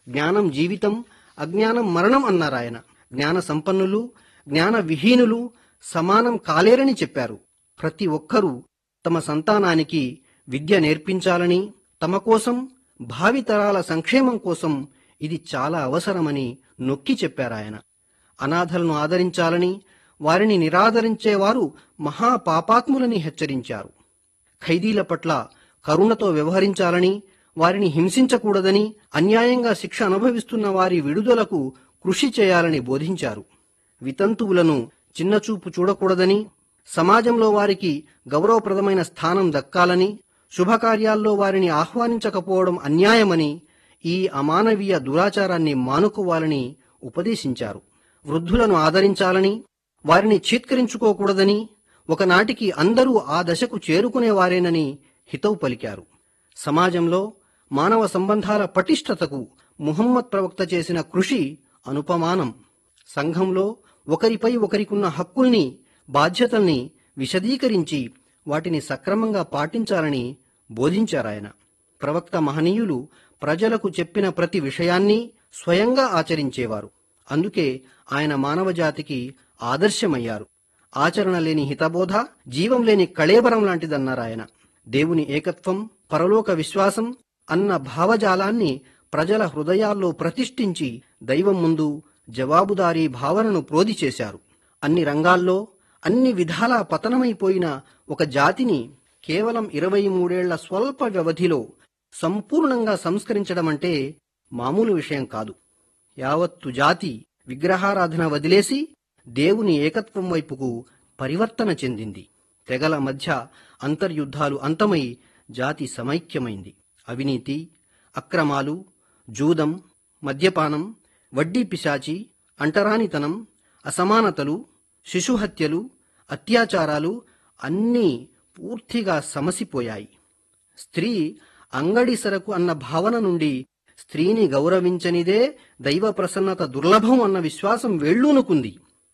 జ్ఞానం జీవితం అజ్ఞానం మరణం అన్నారాయన జ్ఞాన సంపన్నులు జ్ఞాన విహీనులు సమానం కాలేరని చెప్పారు ప్రతి ఒక్కరూ తమ సంతానానికి విద్య నేర్పించాలని తమ కోసం భావితరాల సంక్షేమం కోసం ఇది చాలా అవసరమని నొక్కి చెప్పారాయన అనాథలను ఆదరించాలని వారిని నిరాదరించేవారు మహాపాపాత్ములని హెచ్చరించారు ఖైదీల పట్ల కరుణతో వ్యవహరించాలని వారిని హింసించకూడదని అన్యాయంగా శిక్ష అనుభవిస్తున్న వారి విడుదలకు కృషి చేయాలని బోధించారు వితంతువులను చిన్నచూపు చూడకూడదని సమాజంలో వారికి గౌరవప్రదమైన స్థానం దక్కాలని శుభకార్యాల్లో వారిని ఆహ్వానించకపోవడం అన్యాయమని ఈ అమానవీయ దురాచారాన్ని మానుకోవాలని ఉపదేశించారు వృద్ధులను ఆదరించాలని వారిని చీత్కరించుకోకూడదని ఒకనాటికి అందరూ ఆ దశకు చేరుకునేవారేనని హితవు పలికారు సమాజంలో మానవ సంబంధాల పటిష్టతకు ముహమ్మద్ ప్రవక్త చేసిన కృషి అనుపమానం సంఘంలో ఒకరిపై ఒకరికున్న హక్కుల్ని బాధ్యతల్ని విశదీకరించి వాటిని సక్రమంగా పాటించాలని బోధించారాయన ప్రవక్త మహనీయులు ప్రజలకు చెప్పిన ప్రతి విషయాన్ని స్వయంగా ఆచరించేవారు అందుకే ఆయన మానవజాతికి ఆదర్శమయ్యారు ఆచరణ లేని హితబోధ జీవం లేని కళేబరం లాంటిదన్నారాయన దేవుని ఏకత్వం పరలోక విశ్వాసం అన్న భావజాలాన్ని ప్రజల హృదయాల్లో ప్రతిష్ఠించి దైవం ముందు జవాబుదారీ భావనను ప్రోది చేశారు అన్ని రంగాల్లో అన్ని విధాలా పతనమైపోయిన ఒక జాతిని కేవలం ఇరవై మూడేళ్ల స్వల్ప వ్యవధిలో సంపూర్ణంగా సంస్కరించడం అంటే మామూలు విషయం కాదు యావత్తు జాతి విగ్రహారాధన వదిలేసి దేవుని ఏకత్వం వైపుకు పరివర్తన చెందింది తెగల మధ్య అంతర్యుద్ధాలు అంతమై జాతి సమైక్యమైంది అవినీతి అక్రమాలు జూదం మద్యపానం వడ్డీ పిశాచి అంటరానితనం అసమానతలు శిశుహత్యలు అత్యాచారాలు అన్నీ పూర్తిగా సమసిపోయాయి స్త్రీ అంగడి సరకు అన్న భావన నుండి స్త్రీని గౌరవించనిదే దైవ ప్రసన్నత దుర్లభం అన్న విశ్వాసం వేళ్ళూనుకుంది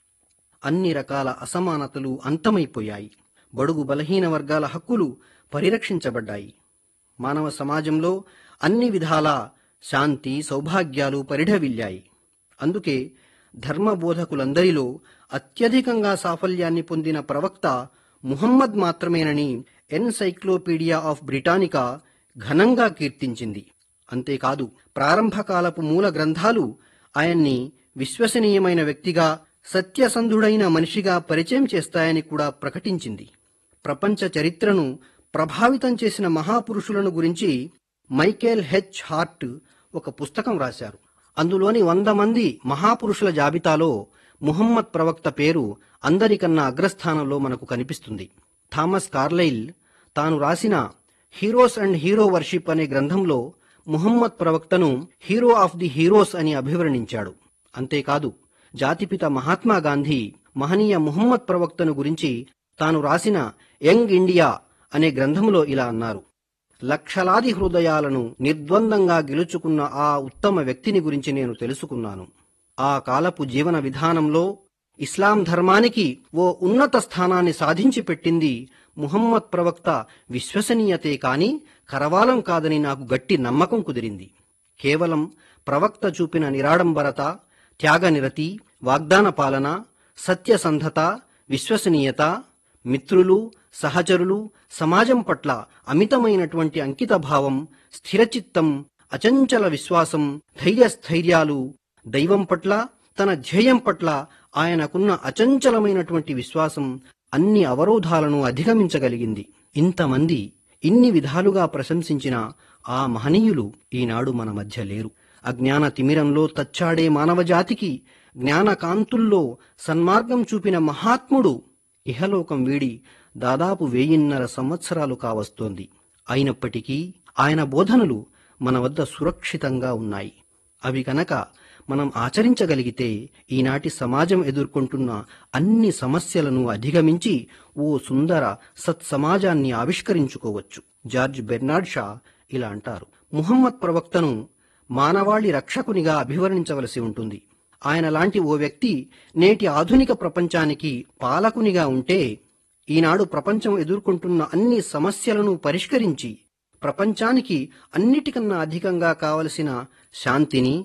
అన్ని రకాల అసమానతలు అంతమైపోయాయి బడుగు బలహీన వర్గాల హక్కులు పరిరక్షించబడ్డాయి మానవ సమాజంలో అన్ని విధాల శాంతి సౌభాగ్యాలు పరిఢవిల్లాయి అందుకే ధర్మబోధకులందరిలో అత్యధికంగా సాఫల్యాన్ని పొందిన ప్రవక్త ముహమ్మద్ మాత్రమేనని ఎన్సైక్లోపీడియా ఆఫ్ బ్రిటానికా ఘనంగా కీర్తించింది అంతేకాదు ప్రారంభకాలపు మూల గ్రంథాలు ఆయన్ని విశ్వసనీయమైన వ్యక్తిగా సత్యసంధుడైన మనిషిగా పరిచయం చేస్తాయని కూడా ప్రకటించింది ప్రపంచ చరిత్రను ప్రభావితం చేసిన మహాపురుషులను గురించి మైకేల్ హెచ్ హార్ట్ ఒక పుస్తకం రాశారు అందులోని వంద మంది మహాపురుషుల జాబితాలో ముహమ్మద్ ప్రవక్త పేరు అందరికన్నా అగ్రస్థానంలో మనకు కనిపిస్తుంది థామస్ కార్లైల్ తాను రాసిన హీరోస్ అండ్ హీరో వర్షిప్ అనే గ్రంథంలో ముహమ్మద్ ప్రవక్తను హీరో ఆఫ్ ది హీరోస్ అని అభివర్ణించాడు అంతేకాదు జాతిపిత మహాత్మా గాంధీ మహనీయ ముహమ్మద్ ప్రవక్తను గురించి తాను రాసిన యంగ్ ఇండియా అనే గ్రంథంలో ఇలా అన్నారు లక్షలాది హృదయాలను నిర్ద్వందంగా గెలుచుకున్న ఆ ఉత్తమ వ్యక్తిని గురించి నేను తెలుసుకున్నాను ఆ కాలపు జీవన విధానంలో ఇస్లాం ధర్మానికి ఓ ఉన్నత స్థానాన్ని సాధించి పెట్టింది ముహమ్మద్ ప్రవక్త విశ్వసనీయతే కాని కరవాలం కాదని నాకు గట్టి నమ్మకం కుదిరింది కేవలం ప్రవక్త చూపిన నిరాడంబరత త్యాగనిరతి వాగ్దాన పాలన సత్యసంధత విశ్వసనీయత మిత్రులు సహచరులు సమాజం పట్ల అమితమైనటువంటి అంకితభావం స్థిరచిత్తం అచంచల విశ్వాసం ధైర్యస్థైర్యాలు దైవం పట్ల తన ధ్యేయం పట్ల ఆయనకున్న అచంచలమైనటువంటి విశ్వాసం అన్ని అవరోధాలను అధిగమించగలిగింది ఇంతమంది ఇన్ని విధాలుగా ప్రశంసించిన ఆ మహనీయులు ఈనాడు మన మధ్య లేరు అజ్ఞాన తిమిరంలో తచ్చాడే మానవజాతికి జ్ఞానకాంతుల్లో సన్మార్గం చూపిన మహాత్ముడు ఇహలోకం వీడి దాదాపు వెయ్యిన్నర సంవత్సరాలు కావస్తోంది అయినప్పటికీ ఆయన బోధనలు మన వద్ద సురక్షితంగా ఉన్నాయి అవి కనుక మనం ఆచరించగలిగితే ఈనాటి సమాజం ఎదుర్కొంటున్న అన్ని సమస్యలను అధిగమించి ఓ సుందర సత్సమాజాన్ని ఆవిష్కరించుకోవచ్చు జార్జ్ బెర్నాడ్ షా ఇలా అంటారు ముహమ్మద్ ప్రవక్తను మానవాళి రక్షకునిగా అభివర్ణించవలసి ఉంటుంది ఆయన లాంటి ఓ వ్యక్తి నేటి ఆధునిక ప్రపంచానికి పాలకునిగా ఉంటే ఈనాడు ప్రపంచం ఎదుర్కొంటున్న అన్ని సమస్యలను పరిష్కరించి ప్రపంచానికి అన్నిటికన్నా అధికంగా కావలసిన శాంతిని